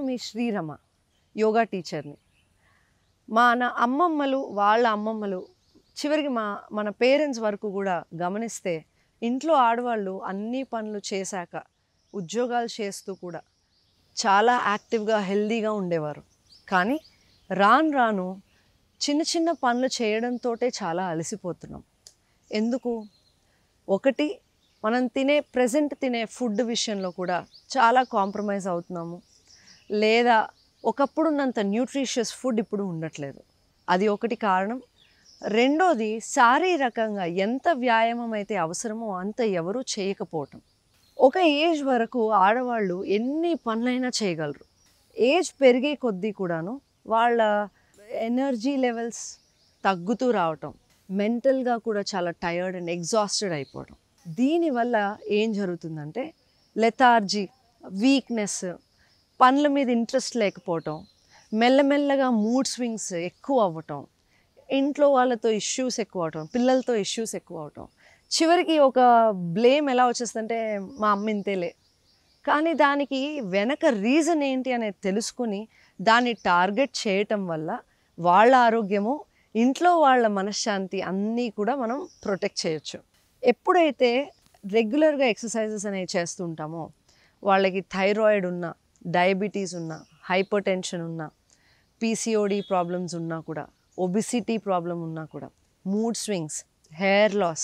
మీ శ్రీరమ యోగా టీచర్ని మన అమ్మమ్మలు వాళ్ళ అమ్మమ్మలు చివరికి మా మన పేరెంట్స్ వరకు కూడా గమనిస్తే ఇంట్లో ఆడవాళ్ళు అన్ని పనులు చేశాక ఉద్యోగాలు చేస్తూ కూడా చాలా యాక్టివ్గా హెల్దీగా ఉండేవారు కానీ రాను రాను చిన్న చిన్న పనులు చేయడంతో చాలా అలసిపోతున్నాం ఎందుకు ఒకటి మనం తినే ప్రజెంట్ తినే ఫుడ్ విషయంలో కూడా చాలా కాంప్రమైజ్ అవుతున్నాము లేదా ఒకప్పుడున్నంత న్యూట్రిషియస్ ఫుడ్ ఇప్పుడు ఉండట్లేదు అది ఒకటి కారణం రెండోది శారీరకంగా ఎంత వ్యాయామం అయితే అవసరమో అంత ఎవరూ చేయకపోవటం ఒక ఏజ్ వరకు ఆడవాళ్ళు ఎన్ని పనులైనా చేయగలరు ఏజ్ పెరిగే కొద్దీ కూడాను వాళ్ళ ఎనర్జీ లెవెల్స్ తగ్గుతూ రావటం మెంటల్గా కూడా చాలా టయర్డ్ అండ్ ఎగ్జాస్టెడ్ అయిపోవడం దీనివల్ల ఏం జరుగుతుందంటే లెథార్జీ వీక్నెస్ పనుల మీద ఇంట్రెస్ట్ లేకపోవటం మెల్లమెల్లగా మూడ్ స్వింగ్స్ ఎక్కువ అవ్వటం ఇంట్లో వాళ్ళతో ఇష్యూస్ ఎక్కువ అవటం పిల్లలతో ఇష్యూస్ ఎక్కువ అవటం చివరికి ఒక బ్లేమ్ ఎలా వచ్చేస్తుందంటే మా అమ్మ ఇంతేలే కానీ దానికి వెనక రీజన్ ఏంటి అనేది తెలుసుకుని దాన్ని టార్గెట్ చేయటం వల్ల వాళ్ళ ఆరోగ్యము ఇంట్లో వాళ్ళ మనశ్శాంతి అన్నీ కూడా మనం ప్రొటెక్ట్ చేయొచ్చు ఎప్పుడైతే రెగ్యులర్గా ఎక్సర్సైజెస్ అనేవి చేస్తుంటామో వాళ్ళకి థైరాయిడ్ ఉన్న డయాబెటీస్ ఉన్న హైపర్ టెన్షన్ ఉన్న పీసీఓడి ప్రాబ్లమ్స్ ఉన్నా కూడా ఒబిసిటీ ప్రాబ్లం ఉన్నా కూడా మూడ్ స్వింగ్స్ హెయిర్ లాస్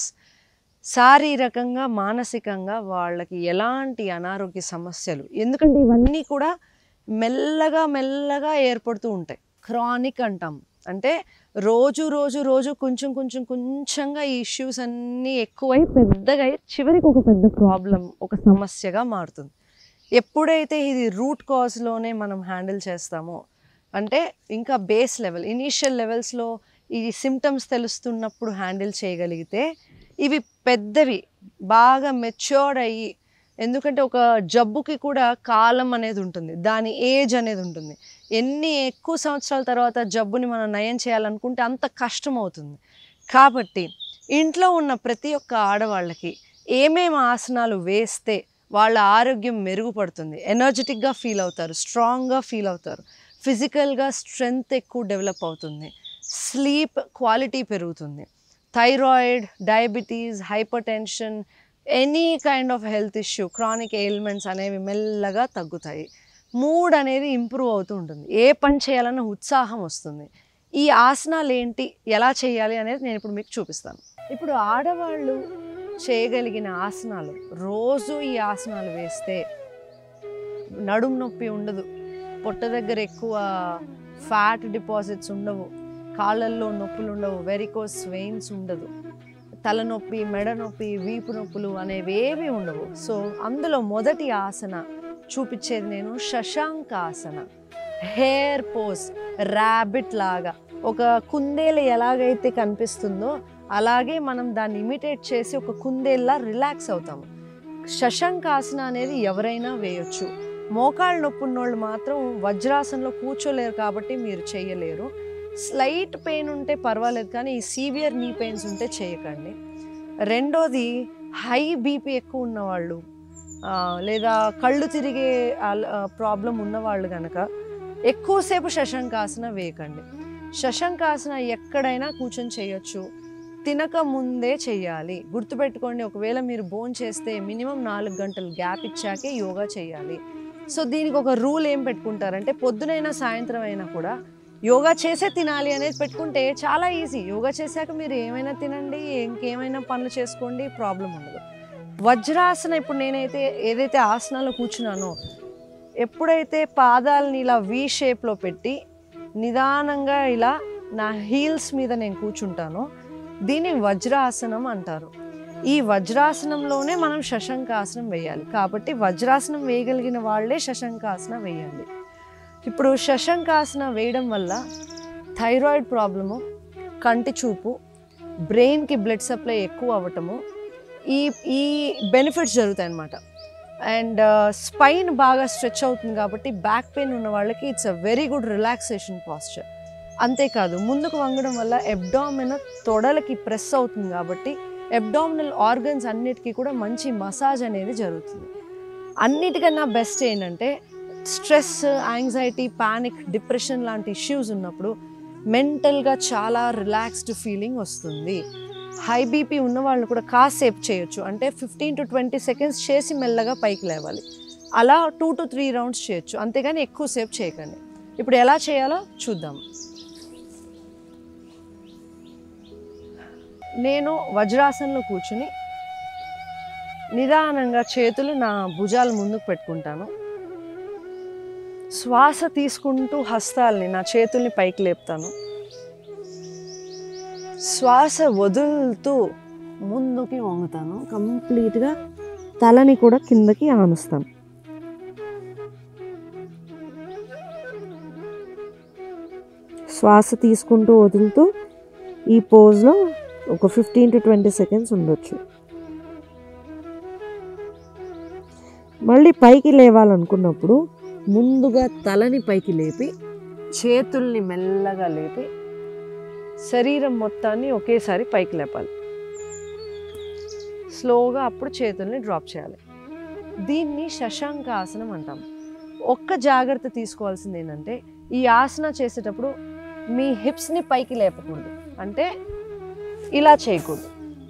శారీరకంగా మానసికంగా వాళ్ళకి ఎలాంటి అనారోగ్య సమస్యలు ఎందుకంటే ఇవన్నీ కూడా మెల్లగా మెల్లగా ఏర్పడుతూ ఉంటాయి క్రానిక్ అంటాం అంటే రోజు రోజు రోజు కొంచెం కొంచెం కొంచెంగా ఈ ఇష్యూస్ అన్నీ ఎక్కువై పెద్దగా అయి చివరికి ఒక పెద్ద ప్రాబ్లం ఒక సమస్యగా మారుతుంది ఎప్పుడైతే ఇది రూట్ కాజ్లోనే మనం హ్యాండిల్ చేస్తామో అంటే ఇంకా బేస్ లెవెల్ ఇనీషియల్ లెవెల్స్లో ఈ సిమ్టమ్స్ తెలుస్తున్నప్పుడు హ్యాండిల్ చేయగలిగితే ఇవి పెద్దవి బాగా మెచ్యూర్డ్ అయ్యి ఎందుకంటే ఒక జబ్బుకి కూడా కాలం అనేది ఉంటుంది దాని ఏజ్ అనేది ఉంటుంది ఎన్ని ఎక్కువ సంవత్సరాల తర్వాత జబ్బుని మనం నయం చేయాలనుకుంటే అంత కష్టం అవుతుంది కాబట్టి ఇంట్లో ఉన్న ప్రతి ఒక్క ఆడవాళ్ళకి ఏమేమి ఆసనాలు వేస్తే వాళ్ళ ఆరోగ్యం మెరుగుపడుతుంది ఎనర్జెటిక్గా ఫీల్ అవుతారు స్ట్రాంగ్గా ఫీల్ అవుతారు ఫిజికల్గా స్ట్రెంగ్త్ ఎక్కువ డెవలప్ అవుతుంది స్లీప్ క్వాలిటీ పెరుగుతుంది thyroid diabetes hypertension any kind of health issue chronic ailments అనేవి మెల్లగా తగ్గుతాయి మూడ్ అనేది ఇంప్రూవ్ అవుతూ ఉంటుంది ఏ పని చేయాలన్న ఉత్సాహం వస్తుంది ఈ ఆసనాలు ఏంటి ఎలా చేయాలి అనేది నేను ఇప్పుడు మీకు చూపిస్తాను ఇప్పుడు ఆడవాళ్ళు చేయగలిగిన ఆసనాలు రోజు ఈ ఆసనాలు వేస్తే నడుం నొప్పి ఉండదు పొట్ట దగ్గర ఎక్కువ ఫ్యాట్ డిపాజిట్స్ ఉండవు కాళ్ళల్లో నొప్పులు ఉండవు వెరికోస్ వెయిన్స్ ఉండదు తలనొప్పి మెడ నొప్పి వీపు నొప్పులు అనేవి ఏవి ఉండవు సో అందులో మొదటి ఆసన చూపించేది నేను శశాంక ఆసన హెయిర్ పోజ్ ర్యాబిట్ లాగా ఒక కుందేలు ఎలాగైతే కనిపిస్తుందో అలాగే మనం దాన్ని ఇమిటేట్ చేసి ఒక కుందేల్లా రిలాక్స్ అవుతాము శశంకాసన అనేది ఎవరైనా వేయొచ్చు మోకాళ్ళ నొప్పి ఉన్నోళ్ళు మాత్రం వజ్రాసనంలో కూర్చోలేరు కాబట్టి మీరు చేయలేరు స్లైట్ పెయిన్ ఉంటే పర్వాలేదు కానీ ఈ సీవియర్ నీ పెయిన్స్ ఉంటే చేయకండి రెండోది హై బీపీ ఎక్కువ ఉన్నవాళ్ళు ఆ, లేదా కళ్ళు తిరిగే ప్రాబ్లం ఉన్నవాళ్ళు కనుక ఎక్కువసేపు శశంకాసన వేయకండి శశంకాసన ఎక్కడైనా కూర్చొని చేయొచ్చు తినక ముందే చేయాలి గుర్తుపెట్టుకోండి ఒకవేళ మీరు బోన్ చేస్తే మినిమం నాలుగు గంటలు గ్యాప్ ఇచ్చాకే యోగా చేయాలి సో దీనికి ఒక రూల్ ఏం పెట్టుకుంటారంటే పొద్దునైనా సాయంత్రం అయినా కూడా యోగా చేసే తినాలి అనేది పెట్టుకుంటే చాలా ఈజీ యోగా చేశాక మీరు ఏమైనా తినండి ఇంకేమైనా పనులు చేసుకోండి ప్రాబ్లం ఉండదు వజ్రాసన ఇప్పుడు నేనైతే ఏదైతే ఆసనాలు కూర్చున్నానో ఎప్పుడైతే పాదాలని ఇలా వి షేప్లో పెట్టి నిదానంగా ఇలా నా హీల్స్ మీద నేను కూర్చుంటానో దీన్ని వజ్రాసనం అంటారు ఈ వజ్రాసనంలోనే మనం శశంకాసనం వేయాలి కాబట్టి వజ్రాసనం వేయగలిగిన వాళ్ళే శశంకాసనం వేయండి ఇప్పుడు శశంకాసన వేయడం వల్ల థైరాయిడ్ ప్రాబ్లము కంటి చూపు బ్రెయిన్కి బ్లడ్ సప్లై ఎక్కువ అవ్వటము ఈ ఈ బెనిఫిట్స్ జరుగుతాయి అన్నమాట అండ్ స్పైన్ బాగా స్ట్రెచ్ అవుతుంది కాబట్టి బ్యాక్ పెయిన్ ఉన్న వాళ్ళకి it's a very good relaxation posture అంతేకాదు ముందుకు వంగడం వల్ల ఎబ్డామిన్ తొడలకి ప్రెస్ అవుతుంది కాబట్టి ఎబ్డామినల్ ఆర్గన్స్ అన్నిటికీ కూడా మంచి మసాజ్ అనేది జరుగుతుంది అన్నిటికన్నా బెస్ట్ ఏంటంటే స్ట్రెస్ యాంగ్జైటీ పానిక్ డిప్రెషన్ లాంటి ఇష్యూస్ ఉన్నప్పుడు మెంటల్గా చాలా రిలాక్స్డ్ ఫీలింగ్ వస్తుంది హై బీపీ ఉన్న వాళ్ళు కూడా కాసేపు చేయొచ్చు అంటే ఫిఫ్టీన్ టు ట్వంటీ సెకండ్స్ చేసి మెల్లగా పైకి లేవాలి అలా టూ టు త్రీ రౌండ్స్ చేయొచ్చు అంతేగాని ఎక్కువసేపు చేయకండి ఇప్పుడు ఎలా చేయాలో చూద్దాం నేను వజ్రాసనంలో కూర్చుని నిదానంగా చేతులు నా భుజాల ముందుకు పెట్టుకుంటాను శ్వాస తీసుకుంటూ హస్తాల్ని నా చేతుల్ని పైకి లేపుతాను శ్వాస వదులుతూ ముందుకి వంగుతాను కంప్లీట్గా తలని కూడా కిందకి ఆనుస్తాను శ్వాస తీసుకుంటూ వదులుతూ ఈ పోజ్లో ఒక ఫిఫ్టీన్ టు ట్వంటీ సెకండ్స్ ఉండొచ్చు మళ్ళీ పైకి లేవాలనుకున్నప్పుడు ముందుగా తలని పైకి లేపి చేతుల్ని మెల్లగా లేపి శరీరం మొత్తాన్ని ఒకేసారి పైకి లేపాలి స్లోగా అప్పుడు చేతుల్ని డ్రాప్ చేయాలి దీన్ని శశాంక ఆసనం అంటాం ఒక్క జాగ్రత్త తీసుకోవాల్సింది ఏంటంటే ఈ ఆసన చేసేటప్పుడు మీ హిప్స్ని పైకి లేపకూడదు అంటే ఇలా చేయకూడదు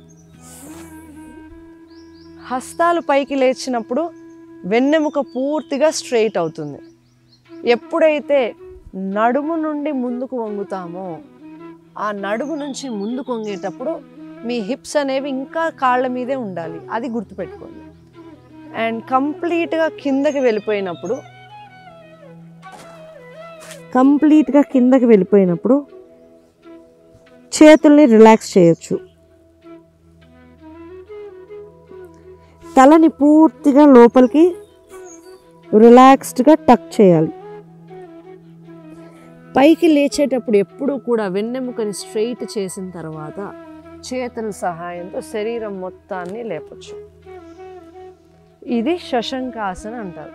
హస్తాలు పైకి లేచినప్పుడు వెన్నెముక పూర్తిగా స్ట్రెయిట్ అవుతుంది ఎప్పుడైతే నడుము నుండి ముందుకు వంగుతామో ఆ నడుము నుంచి ముందుకు వంగేటప్పుడు మీ హిప్స్ అనేవి ఇంకా కాళ్ళ మీదే ఉండాలి అది గుర్తుపెట్టుకోండి అండ్ కంప్లీట్గా కిందకి వెళ్ళిపోయినప్పుడు కంప్లీట్గా కిందకి వెళ్ళిపోయినప్పుడు చేతుల్ని రిలాక్స్ చేయొచ్చు తలని పూర్తిగా లోపలికి రిలాక్స్డ్గా టక్ చేయాలి పైకి లేచేటప్పుడు ఎప్పుడూ కూడా వెన్నెముకని స్ట్రెయిట్ చేసిన తర్వాత చేతుల సహాయంతో శరీరం మొత్తాన్ని లేపచ్చు ఇది శశంకాసన అంటారు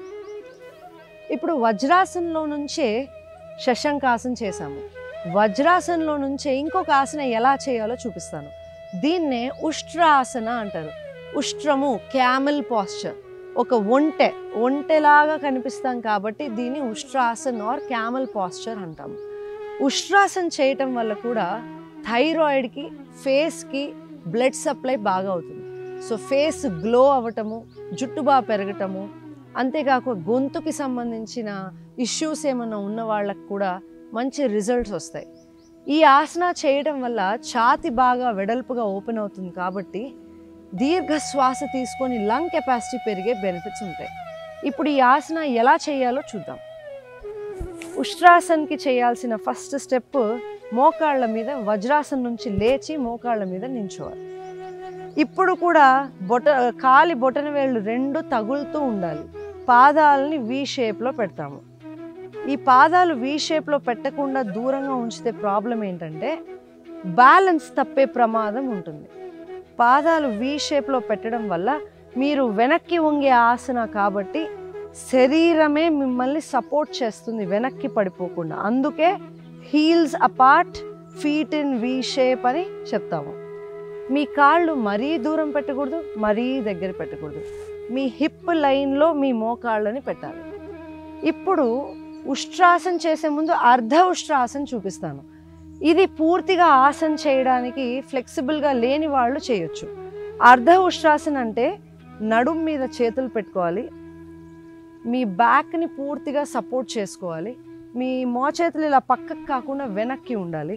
ఇప్పుడు వజ్రాసనంలో నుంచే శశంకాసన చేశాము వజ్రాసనంలో నుంచే ఇంకొక ఆసన ఎలా చేయాలో చూపిస్తాను దీన్నే ఉష్ట్రాసన అంటారు ఉష్ట్రము క్యామెల్ పాస్చర్ ఒక ఒంటె ఒంటెలాగా కనిపిస్తాం కాబట్టి దీన్ని ఉష్ట్రాసన్ ఆర్ క్యామెల్ పాస్చర్ అంటాము ఉష్ట్రాసన్ చేయటం వల్ల కూడా థైరాయిడ్కి ఫేస్కి బ్లడ్ సప్లై బాగా అవుతుంది సో ఫేస్ గ్లో అవ్వటము జుట్టు బాగా పెరగటము అంతేకాక గొంతుకి సంబంధించిన ఇష్యూస్ ఏమైనా ఉన్న వాళ్ళకు కూడా మంచి రిజల్ట్స్ వస్తాయి ఈ ఆసన చేయడం వల్ల ఛాతి బాగా వెడల్పుగా ఓపెన్ అవుతుంది కాబట్టి దీర్ఘ శ్వాస తీసుకొని లంగ్ కెపాసిటీ పెరిగే బెనిఫిట్స్ ఉంటాయి ఇప్పుడు ఈ ఆసన ఎలా చేయాలో చూద్దాం ఉష్ట్రాసన్కి చేయాల్సిన ఫస్ట్ స్టెప్ మోకాళ్ళ మీద వజ్రాసన్ నుంచి లేచి మోకాళ్ళ మీద నించోవాలి ఇప్పుడు కూడా బొట కాలి బొటన వేళ్ళు రెండు తగులుతూ ఉండాలి పాదాలని వి షేప్లో పెడతాము ఈ పాదాలు వి షేప్లో పెట్టకుండా దూరంగా ఉంచితే ప్రాబ్లం ఏంటంటే బ్యాలెన్స్ తప్పే ప్రమాదం ఉంటుంది పాదాలు వి షేప్లో పెట్టడం వల్ల మీరు వెనక్కి వంగే ఆసన కాబట్టి శరీరమే మిమ్మల్ని సపోర్ట్ చేస్తుంది వెనక్కి పడిపోకుండా అందుకే heels apart feet in V shape అని చెప్తాము మీ కాళ్ళు మరీ దూరం పెట్టకూడదు మరీ దగ్గర పెట్టకూడదు మీ హిప్ లైన్లో మీ మోకాళ్ళని పెట్టాలి ఇప్పుడు ఉష్ట్రాసన చేసే ముందు అర్ధ ఉష్ట్రాసన చూపిస్తాను ఇది పూర్తిగా ఆసన చేయడానికి ఫ్లెక్సిబుల్గా లేని వాళ్ళు చేయొచ్చు అర్ధ ఉష్ట్రాసన అంటే నడుం మీద చేతులు పెట్టుకోవాలి మీ బ్యాక్ని పూర్తిగా సపోర్ట్ చేసుకోవాలి మీ మోచేతులు ఇలా పక్కకు కాకుండా వెనక్కి ఉండాలి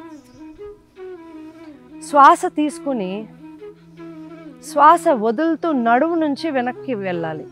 శ్వాస తీసుకుని శ్వాస వదులుతూ నడుము నుంచి వెనక్కి వెళ్ళాలి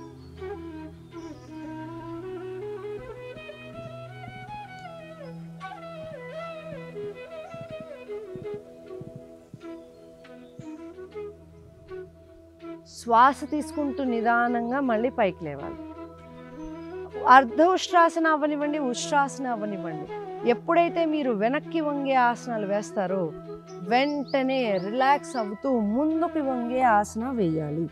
శ్వాస తీసుకుంటూ నిదానంగా మళ్ళీ పైకి లేవాలి అర్ధ ఉష్ట్రాసన అవ్వనివ్వండి ఉష్ట్రాసన అవ్వనివ్వండి ఎప్పుడైతే మీరు వెనక్కి వంగే ఆసనాలు వేస్తారో వెంటనే రిలాక్స్ అవుతూ ముందుకు వంగే ఆసన వేయాలి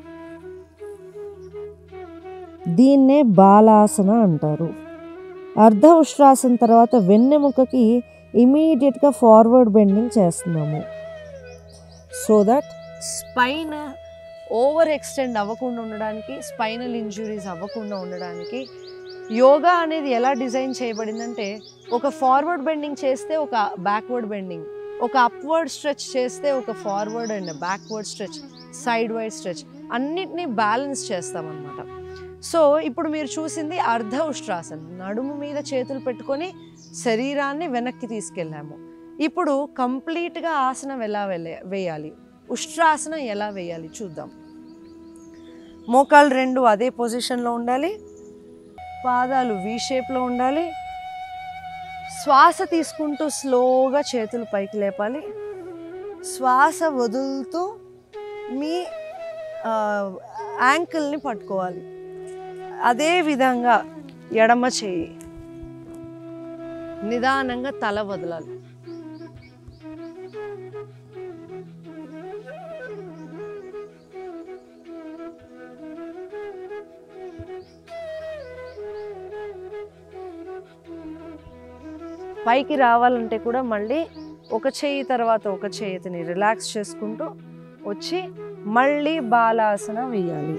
దీన్నే బాలాసన అంటారు అర్ధ ఉష్ట్రాసన తర్వాత వెన్నెముకకి ఇమీడియట్గా ఫార్వర్డ్ బెండింగ్ చేస్తున్నాము so that spine over extend అవ్వకుండా ఉండడానికి స్పైనల్ ఇంజురీస్ అవ్వకుండా ఉండడానికి యోగా అనేది ఎలా డిజైన్ చేయబడిందంటే ఒక ఫార్వర్డ్ బెండింగ్ చేస్తే ఒక బ్యాక్వర్డ్ బెండింగ్ ఒక అప్వర్డ్ స్ట్రెచ్ చేస్తే ఒక forward and backward stretch side wide stretch అన్నిటినీ బ్యాలెన్స్ చేస్తామన్నమాట సో ఇప్పుడు మీరు చూసింది అర్ధ ఉష్ట్రాసన్ నడుము మీద చేతులు పెట్టుకొని శరీరాన్ని వెనక్కి తీసుకెళ్ళాము ఇప్పుడు కంప్లీట్గా ఆసనం ఎలా వెళ్ళే వేయాలి ఉష్ట్రాసనం ఎలా వేయాలి చూద్దాం మోకాళ్ళు రెండు అదే పొజిషన్లో ఉండాలి పాదాలు వి షేప్లో ఉండాలి శ్వాస తీసుకుంటూ స్లోగా చేతులు పైకి లేపాలి శ్వాస వదులుతూ మీ ఆ, యాంకిల్ని పట్టుకోవాలి అదే విధంగా ఎడమ చేయి నిదానంగా తల వదలాలి పైకి రావాలంటే కూడా మళ్ళీ ఒక చెయ్యి తర్వాత ఒక చేతిని రిలాక్స్ చేసుకుంటూ వచ్చి మళ్ళీ బాలాసన వేయాలి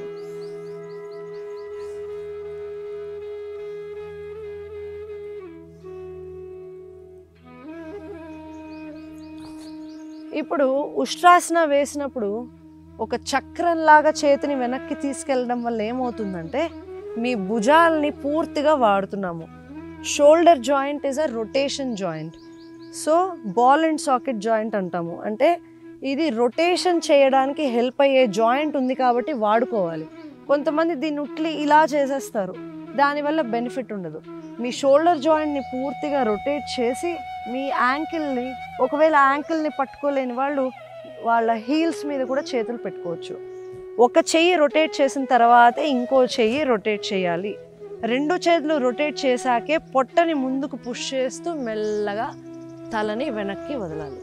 ఇప్పుడు ఉష్ట్రాసన వేసినప్పుడు ఒక చక్రంలాగా చేతిని వెనక్కి తీసుకెళ్ళడం వల్ల ఏమవుతుందంటే మీ భుజాల్ని పూర్తిగా వాడుతున్నాము shoulder joint is a rotation joint so ball and socket joint అంటాము అంటే ఇది రొటేషన్ చేయడానికి హెల్ప్ అయ్యే జాయింట్ ఉంది కాబట్టి వాడుకోవాలి కొంతమంది దీన్ని ఉట్లి ఇలా చేసేస్తారు దానివల్ల బెనిఫిట్ ఉండదు మీ షోల్డర్ జాయింట్ని పూర్తిగా రొటేట్ చేసి మీ యాంకిల్ని ఒకవేళ యాంకిల్ని పట్టుకోలేని వాళ్ళు వాళ్ళ హీల్స్ మీద కూడా చేతులు పెట్టుకోవచ్చు ఒక చెయ్యి రొటేట్ చేసిన తర్వాతే ఇంకో చెయ్యి రొటేట్ చేయాలి రెండు చేతులు రొటేట్ చేశాకే పొట్టని ముందుకు పుష్ చేస్తూ మెల్లగా తలని వెనక్కి వదలాలి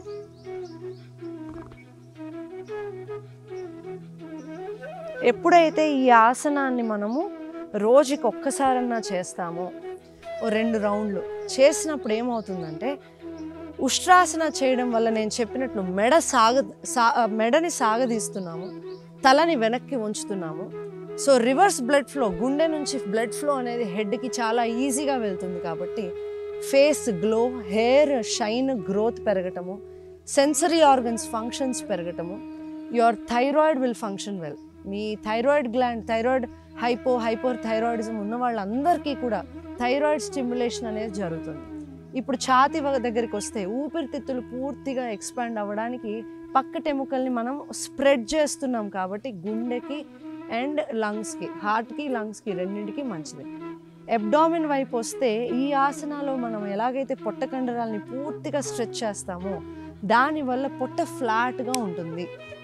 ఎప్పుడైతే ఈ ఆసనాన్ని మనము రోజుకి ఒక్కసారన్నా చేస్తామో ఓ రెండు రౌండ్లు చేసినప్పుడు ఏమవుతుందంటే ఉష్ట్రాసన చేయడం వల్ల నేను చెప్పినట్లు మెడ సాగ సా మెడని సాగదీస్తున్నాము తలని వెనక్కి ఉంచుతున్నాము సో రివర్స్ బ్లడ్ ఫ్లో గుండె నుంచి బ్లడ్ ఫ్లో అనేది హెడ్కి చాలా ఈజీగా వెళ్తుంది కాబట్టి face glow hair shine growth పెరగటము సెన్సరీ ఆర్గన్స్ ఫంక్షన్స్ పెరగటము your thyroid will function well మీ thyroid gland thyroid hypo hyperthyroidism ఉన్న వాళ్ళందరికీ కూడా థైరాయిడ్ స్టిమ్యులేషన్ అనేది జరుగుతుంది ఇప్పుడు ఛాతి వ- దగ్గరికి వస్తే ఊపిరితిత్తులు పూర్తిగా ఎక్స్పాండ్ అవ్వడానికి పక్కటెముకల్ని మనం స్ప్రెడ్ చేస్తున్నాం కాబట్టి గుండెకి అండ్ లంగ్స్కి హార్ట్కి లంగ్స్కి రెండింటికి మంచిది ఎబ్డామిన్ వైపు వస్తే ఈ ఆసనాలో మనం ఎలాగైతే పొట్ట కండరాల్ని పూర్తిగా స్ట్రెచ్ చేస్తామో దానివల్ల పొట్ట ఫ్లాట్గా ఉంటుంది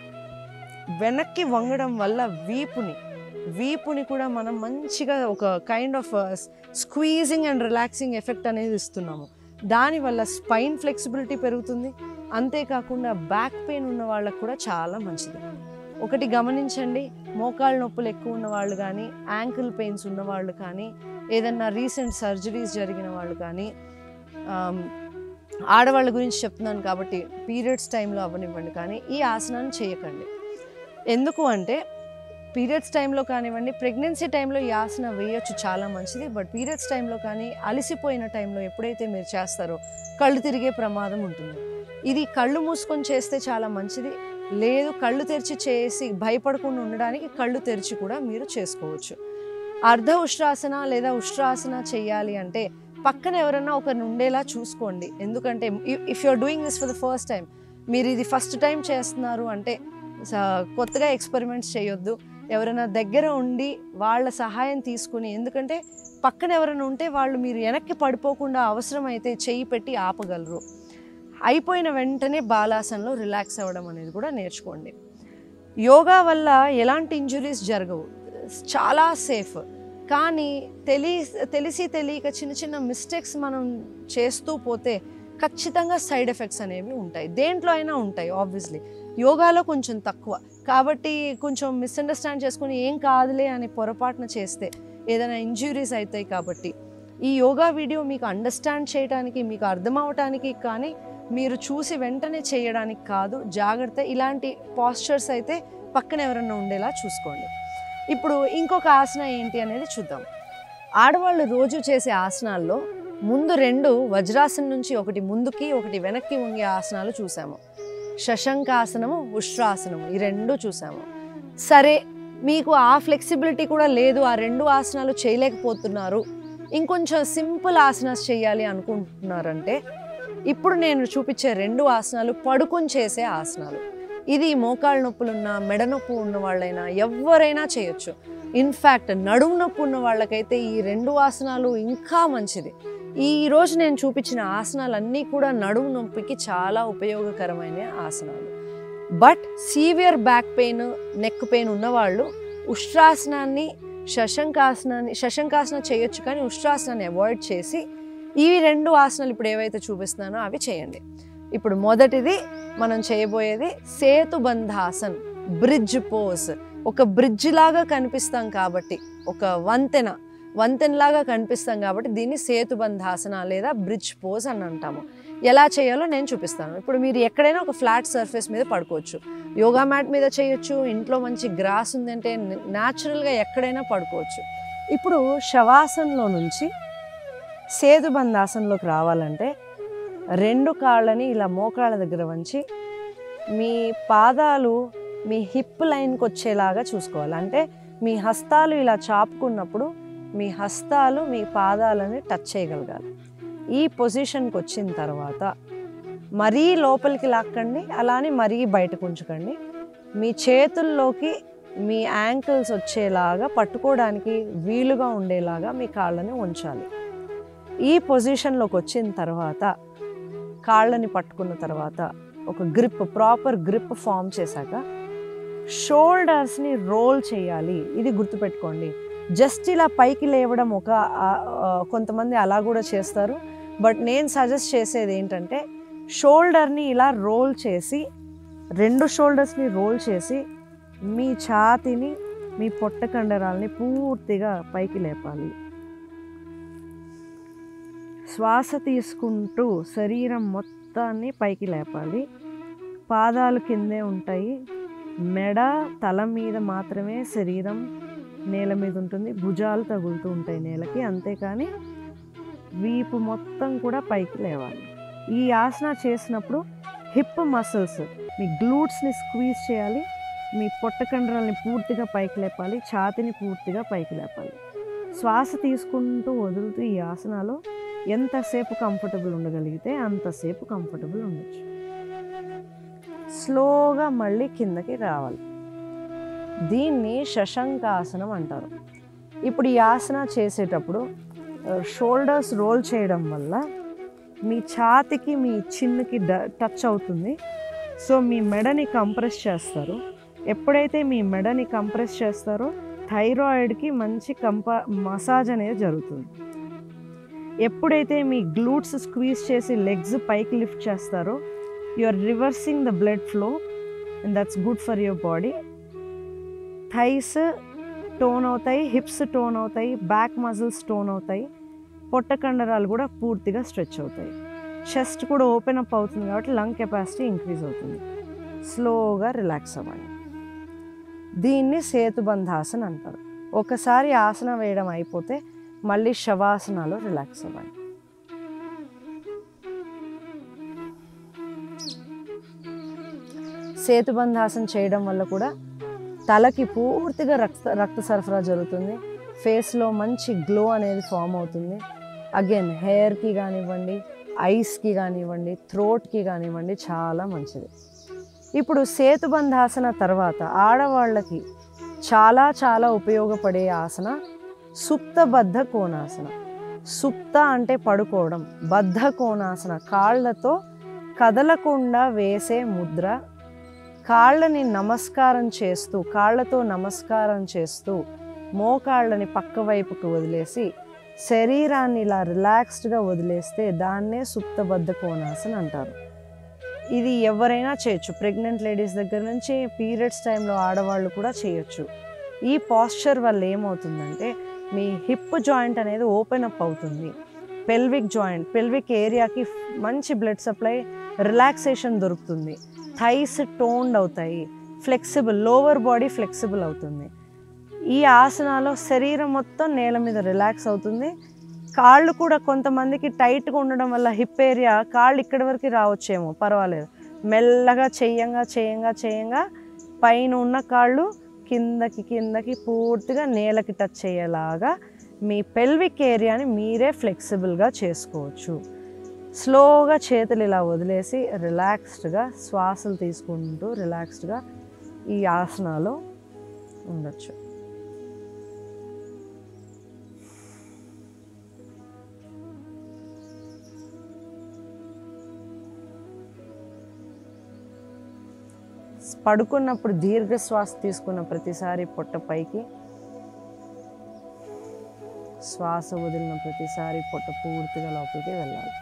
వెనక్కి వంగడం వల్ల వీపుని వీపుని కూడా మనం మంచిగా ఒక kind of squeezing and relaxing effect అనేది ఇస్తున్నాము దానివల్ల స్పైన్ ఫ్లెక్సిబిలిటీ పెరుగుతుంది అంతేకాకుండా బ్యాక్ పెయిన్ ఉన్న వాళ్ళకు కూడా చాలా మంచిది ఒకటి గమనించండి మోకాళ్ళ నొప్పులు ఎక్కువ ఉన్న వాళ్ళు కానీ యాంకిల్ పెయిన్స్ ఉన్న వాళ్ళు కానీ ఏదన్నా రీసెంట్ సర్జరీస్ జరిగిన వాళ్ళు కానీ ఆమ్, ఆడవాళ్ళ గురించి చెప్తున్నాను కాబట్టి పీరియడ్స్ టైంలో అవ్వనివ్వండి కానీ ఈ ఆసనాన్ని చేయకండి ఎందుకు అంటే పీరియడ్స్ టైంలో కానివ్వండి ప్రెగ్నెన్సీ టైంలో ఈ ఆసన వేయొచ్చు చాలా మంచిది బట్ పీరియడ్స్ టైంలో కానీ అలసిపోయిన టైంలో ఎప్పుడైతే మీరు చేస్తారో కళ్ళు తిరిగే ప్రమాదం ఉంటుంది ఇది కళ్ళు మూసుకొని చేస్తే చాలా మంచిది లేదు కళ్ళు తెరిచి చేసి భయపడకుండా ఉండడానికి కళ్ళు తెరిచి కూడా మీరు చేసుకోవచ్చు అర్ధ ఉష్ట్రాసన లేదా ఉష్ట్రాసన చేయాలి అంటే పక్కన ఎవరన్నా ఒకరిని ఉండేలా చూసుకోండి ఎందుకంటే if you're doing this for the first time మీరు ఇది ఫస్ట్ టైం చేస్తున్నారు అంటే స- కొత్తగా ఎక్స్పెరిమెంట్స్ చేయొద్దు ఎవరైనా దగ్గర ఉండి వాళ్ళ సహాయం తీసుకుని ఎందుకంటే పక్కన ఎవరైనా ఉంటే వాళ్ళు మీరు వెనక్కి పడిపోకుండా అవసరమైతే చెయ్యి పెట్టి ఆపగలరు అయిపోయిన వెంటనే బాలాసనలో రిలాక్స్ అవ్వడం అనేది కూడా నేర్చుకోండి యోగా వల్ల ఎలాంటి ఇంజురీస్ జరగవు చాలా సేఫ్ కానీ తెలి తెలిసి తెలియక చిన్న చిన్న మిస్టేక్స్ మనం చేస్తూ పోతే ఖచ్చితంగా సైడ్ ఎఫెక్ట్స్ అనేవి ఉంటాయి దేంట్లో అయినా ఉంటాయి ఆబ్వియస్లీ యోగాలో కొంచెం తక్కువ కాబట్టి కొంచెం మిస్అండర్స్టాండ్ చేసుకుని ఏం కాదులే అని పొరపాటున చేస్తే ఏదైనా ఇంజ్యూరీస్ అవుతాయి కాబట్టి ఈ యోగా వీడియో మీకు అండర్స్టాండ్ చేయడానికి మీకు అర్థం అవటానికి కానీ మీరు చూసి వెంటనే చేయడానికి కాదు జాగ్రత్త ఇలాంటి పాస్చర్స్ అయితే పక్కన ఎవరైనా ఉండేలా చూసుకోండి ఇప్పుడు ఇంకొక ఆసన ఏంటి అనేది చూద్దాం ఆడవాళ్ళు రోజు చేసే ఆసనాల్లో ముందు రెండు వజ్రాసనం నుంచి ఒకటి ముందుకి ఒకటి వెనక్కి వంగే ఆసనాలు చూసాము శశంకాసనము ఉష్ట్రాసనము ఈ రెండు చూసాము సరే మీకు ఆ ఫ్లెక్సిబిలిటీ కూడా లేదు ఆ రెండు ఆసనాలు చేయలేకపోతున్నారు ఇంకొంచెం సింపుల్ ఆసనాస్ చేయాలి అనుకుంటున్నారంటే ఇప్పుడు నేను చూపించే రెండు ఆసనాలు పడుకొని చేసే ఆసనాలు ఇది మోకాళ్ళ నొప్పులున్నా మెడ నొప్పి ఉన్న వాళ్ళైనా ఎవరైనా చేయొచ్చు ఇన్ఫ్యాక్ట్ నడుము నొప్పి ఉన్న వాళ్ళకైతే ఈ రెండు ఆసనాలు ఇంకా మంచిది ఈ రోజు నేను చూపించిన ఆసనాలన్నీ కూడా నడుము నొప్పికి చాలా ఉపయోగకరమైన ఆసనాలు but severe back pain neck pain ఉన్నవాళ్ళు ఉష్ట్రాసనాన్ని శశంకాసనాన్ని శశంకాసన చేయొచ్చు కానీ ఉష్ట్రాసనాన్ని అవాయిడ్ చేసి ఈ రెండు ఆసనాలు ఇప్పుడు ఏవైతే చూపిస్తున్నానో అవి చేయండి ఇప్పుడు మొదటిది మనం చేయబోయేది సేతుబంధాసన్ బ్రిడ్జ్ పోజ్ ఒక బ్రిడ్జ్ లాగా కనిపిస్తాం కాబట్టి ఒక వంతెన వంతెనలాగా కనిపిస్తాం కాబట్టి దీన్ని సేతుబంధాసన లేదా బ్రిడ్జ్ పోజ్ అని అంటాము ఎలా చేయాలో నేను చూపిస్తాను ఇప్పుడు మీరు ఎక్కడైనా ఒక ఫ్లాట్ సర్ఫేస్ మీద పడుకోవచ్చు యోగా మ్యాట్ మీద చేయొచ్చు ఇంట్లో మంచి గ్రాస్ ఉందంటే న్యాచురల్గా ఎక్కడైనా పడుకోవచ్చు ఇప్పుడు శవాసనంలో నుంచి సేతుబంధాసనంలోకి రావాలంటే రెండు కాళ్ళని ఇలా మోకాళ్ళ దగ్గర వంచి మీ పాదాలు మీ హిప్ లైన్కి వచ్చేలాగా చూసుకోవాలి అంటే మీ హస్తాలు ఇలా చాపుకున్నప్పుడు మీ హస్తాలు మీ పాదాలని టచ్ చేయగలగాలి ఈ పొజిషన్కి వచ్చిన తర్వాత మరీ లోపలికి లాక్కండి అలానే మరీ బయటకు ఉంచకండి మీ చేతుల్లోకి మీ యాంకిల్స్ వచ్చేలాగా పట్టుకోవడానికి వీలుగా ఉండేలాగా మీ కాళ్ళని ఉంచాలి ఈ పొజిషన్లోకి వచ్చిన తర్వాత కాళ్ళని పట్టుకున్న తర్వాత ఒక గ్రిప్ ప్రాపర్ గ్రిప్ ఫామ్ చేశాక షోల్డర్స్ని రోల్ చేయాలి ఇది గుర్తుపెట్టుకోండి జస్ట్ ఇలా పైకి లేవడం ఒక ఆ, ఆ, కొంతమంది అలా కూడా చేస్తారు బట్ నేను సజెస్ట్ చేసేది ఏంటంటే షోల్డర్ని ఇలా రోల్ చేసి రెండు షోల్డర్స్ని రోల్ చేసి మీ ఛాతిని మీ పొట్ట కండరాలని పూర్తిగా పైకి లేపాలి శ్వాస తీసుకుంటూ శరీరం మొత్తాన్ని పైకి లేపాలి పాదాలు కిందే ఉంటాయి మెడ తల మీద మాత్రమే శరీరం నేల మీద ఉంటుంది భుజాలు తగులుతూ ఉంటాయి నేలకి అంతేకాని వీపు మొత్తం కూడా పైకి లేవాలి ఈ ఆసన చేసినప్పుడు హిప్ మసిల్స్ మీ గ్లూట్స్ని స్క్వీజ్ చేయాలి మీ పొట్ట కండరాలని పూర్తిగా పైకి లేపాలి ఛాతిని పూర్తిగా paiకి లేపాలి శ్వాస తీసుకుంటూ వదులుతూ ఈ ఆసనాలో ఎంతసేపు కంఫర్టబుల్ ఉండగలిగితే అంతసేపు కంఫర్టబుల్ ఉండొచ్చు స్లోగా మళ్ళీ కిందకి రావాలి దీన్ని శశంకాసనం అంటారు ఇప్పుడు ఈ ఆసన చేసేటప్పుడు షోల్డర్స్ రోల్ చేయడం వల్ల మీ ఛాతికి మీ చిన్నుకి డ- టచ్ అవుతుంది సో మీ మెడని కంప్రెస్ చేస్తారు ఎప్పుడైతే మీ మెడని కంప్రెస్ చేస్తారో థైరాయిడ్కి మంచి కంప మసాజ్ అనేది జరుగుతుంది ఎప్పుడైతే మీ గ్లూట్స్ స్క్వీజ్ చేసి లెగ్స్ పైకి లిఫ్ట్ చేస్తారో you are reversing the blood flow and that's good for your body thighs tone అవుతాయి హిప్స్ టోన్ అవుతాయి బ్యాక్ మజిల్స్ టోన్ అవుతాయి పొట్ట కండరాలు కూడా పూర్తిగా స్ట్రెచ్ అవుతాయి చెస్ట్ కూడా ఓపెన్ అప్ అవుతుంది కాబట్టి లంగ్ కెపాసిటీ ఇంక్రీజ్ అవుతుంది స్లోగా రిలాక్స్ అవ్వండి దీన్ని సేతుబంధాసన్ అంటారు ఒకసారి ఆసన వేయడం అయిపోతే మళ్ళీ శవాసనాలో రిలాక్స్ అవ్వండి సేతుబంధాసన చేయడం వల్ల కూడా తలకి పూర్తిగా రక్త రక్త సరఫరా జరుగుతుంది ఫేస్లో మంచి గ్లో అనేది ఫామ్ అవుతుంది అగైన్ హెయిర్కి కానివ్వండి ఐస్కి కానివ్వండి థ్రోట్కి కానివ్వండి చాలా మంచిది ఇప్పుడు సేతుబంధాసన తర్వాత ఆడవాళ్ళకి చాలా చాలా ఉపయోగపడే ఆసన సుప్తబద్ధ కోణాసన సుప్త అంటే పడుకోవడం బద్ధ కోణాసన కాళ్ళతో కదలకుండా వేసే ముద్ర కాళ్ళని నమస్కారం చేస్తూ కాళ్ళతో నమస్కారం చేస్తూ మోకాళ్ళని పక్క వైపుకు వదిలేసి శరీరాన్ని ఇలా రిలాక్స్డ్గా వదిలేస్తే దాన్నే సుప్తబద్ధ కోణాసన అంటారు ఇది ఎవరైనా చేయొచ్చు ప్రెగ్నెంట్ లేడీస్ దగ్గర నుంచి పీరియడ్స్ టైంలో ఆడవాళ్ళు కూడా చేయొచ్చు ఈ పాస్చర్ వల్ల ఏమవుతుందంటే మీ హిప్ జాయింట్ అనేది ఓపెన్ అప్ అవుతుంది పెల్విక్ జాయింట్ పెల్విక్ ఏరియాకి మంచి బ్లడ్ సప్లై రిలాక్సేషన్ దొరుకుతుంది థైస్ టోన్డ్ అవుతాయి ఫ్లెక్సిబుల్ లోవర్ బాడీ ఫ్లెక్సిబుల్ అవుతుంది ఈ ఆసనాలో శరీరం మొత్తం నేల మీద రిలాక్స్ అవుతుంది కాళ్ళు కూడా కొంతమందికి టైట్గా ఉండడం వల్ల హిప్ ఏరియా కాళ్ళు ఇక్కడి వరకు రావచ్చేమో పర్వాలేదు మెల్లగా చెయ్యంగా చెయ్యంగా చెయ్యంగా పైన ఉన్న కాళ్ళు కిందకి కిందకి పూర్తిగా నేలకి టచ్ అయ్యేలాగా మీ పెల్విక్ ఏరియాని మీరే ఫ్లెక్సిబుల్గా చేసుకోవచ్చు స్లోగా చేతులు ఇలా వదిలేసి రిలాక్స్డ్గా శ్వాసలు తీసుకుంటూ రిలాక్స్డ్గా ఈ ఆసనాలో ఉండొచ్చు పడుకున్నప్పుడు దీర్ఘ శ్వాస తీసుకున్న ప్రతిసారి పొట్ట పైకి శ్వాస వదిలిన ప్రతిసారి పొట్ట పూర్తిగా లోపలికి వెళ్ళాలి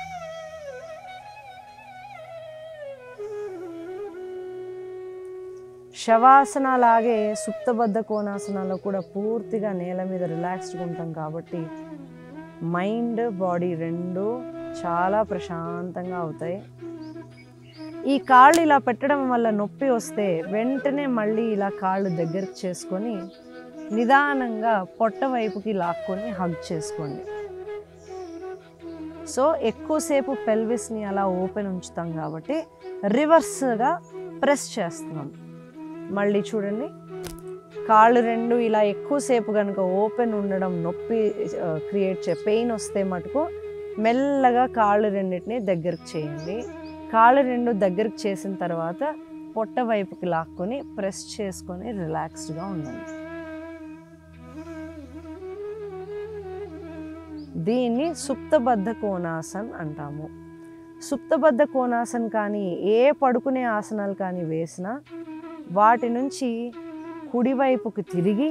శవాసన లాగే సుప్తబద్ధ కోణాసనాలో కూడా పూర్తిగా నేల మీద రిలాక్స్డ్గా ఉంటాం కాబట్టి మైండ్ బాడీ రెండు చాలా ప్రశాంతంగా అవుతాయి ఈ కాళ్ళు ఇలా పెట్టడం వల్ల నొప్పి వస్తే వెంటనే మళ్ళీ ఇలా కాళ్ళు దగ్గరికి చేసుకొని నిదానంగా పొట్ట వైపుకి లాక్కొని హగ్ చేసుకోండి సో ఎక్కువసేపు పెల్విస్ని అలా ఓపెన్ ఉంచుతాం కాబట్టి రివర్స్గా ప్రెస్ చేస్తున్నాం మళ్ళీ చూడండి కాళ్ళు రెండు ఇలా ఎక్కువసేపు కనుక ఓపెన్ ఉండడం నొప్పి క్రియేట్ చే పెయిన్ వస్తే మటుకు మెల్లగా కాళ్ళు రెండింటిని దగ్గరకు చేయండి కాళ్ళు రెండు దగ్గరకు చేసిన తర్వాత పొట్ట వైపుకి లాక్కొని ప్రెస్ చేసుకొని రిలాక్స్డ్గా ఉండండి దీన్ని సుప్తబద్ధ కోణాసన్ అంటాము సుప్తబద్ధ కోణాసన్ కానీ ఏ పడుకునే ఆసనాలు కానీ వేసినా వాటి నుంచి కుడివైపుకి తిరిగి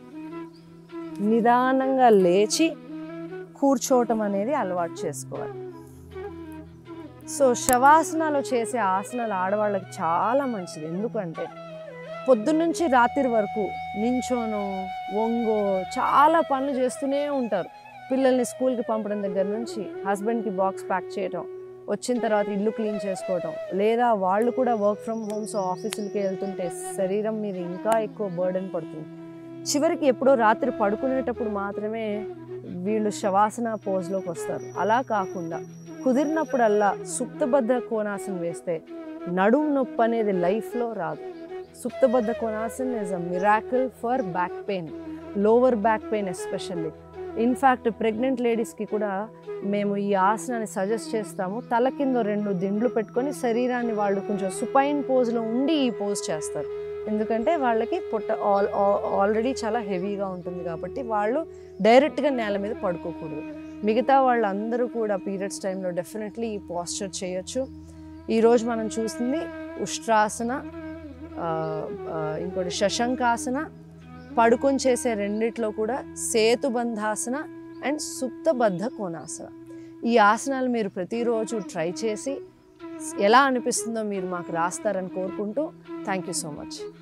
నిదానంగా లేచి కూర్చోవటం అనేది అలవాటు చేసుకోవాలి సో శవాసనాలు చేసే ఆసనాలు ఆడవాళ్ళకి చాలా మంచిది ఎందుకంటే పొద్దున్నుంచి రాత్రి వరకు నించోనో వంగో చాలా పనులు చేస్తూనే ఉంటారు పిల్లల్ని స్కూల్కి పంపడం దగ్గర నుంచి హస్బెండ్కి బాక్స్ ప్యాక్ చేయటం వచ్చిన తర్వాత ఇల్లు క్లీన్ చేసుకోవటం లేదా వాళ్ళు కూడా వర్క్ ఫ్రమ్ హోమ్స్ ఆఫీసులకి వెళ్తుంటే శరీరం మీద ఇంకా ఎక్కువ బర్డెన్ పడుతుంది చివరికి ఎప్పుడో రాత్రి పడుకునేటప్పుడు మాత్రమే వీళ్ళు శవాసన పోజ్లోకి వస్తారు అలా కాకుండా కుదిరినప్పుడల్లా సుప్తబద్ధ కోణాసన వేస్తే నడుం నొప్పి అనేది లైఫ్లో రాదు సుప్తబద్ధ కోణాసన్ is a miracle for back pain lower back pain especially in fact pregnant లేడీస్కి కూడా మేము ఈ ఆసనాన్ని సజెస్ట్ చేస్తాము తల కింద రెండు దిండ్లు పెట్టుకొని శరీరాన్ని వాళ్ళు కొంచెం సుపైన్ పోజ్లో ఉండి ఈ పోజ్ చేస్తారు ఎందుకంటే వాళ్ళకి పొట్ట ఆల్ ఆల్రెడీ చాలా హెవీగా ఉంటుంది కాబట్టి వాళ్ళు డైరెక్ట్గా నేల మీద పడుకోకూడదు మిగతా వాళ్ళందరూ కూడా పీరియడ్స్ టైంలో డెఫినెట్లీ ఈ పోస్చర్ చేయొచ్చు ఈరోజు మనం చూస్తుంది ఉష్ట్రాసన ఆ, ఆ, ఇంకోటి శశంకాసన పడుకొని చేసే రెండిట్లో కూడా సేతుబంధాసన అండ్ సుప్తబద్ధ కోణాసన ఈ ఆసనాలు మీరు ప్రతిరోజు ట్రై చేసి ఎలా అనిపిస్తుందో మీరు మాకు రాస్తారని కోరుకుంటూ థ్యాంక్ యూ సో మచ్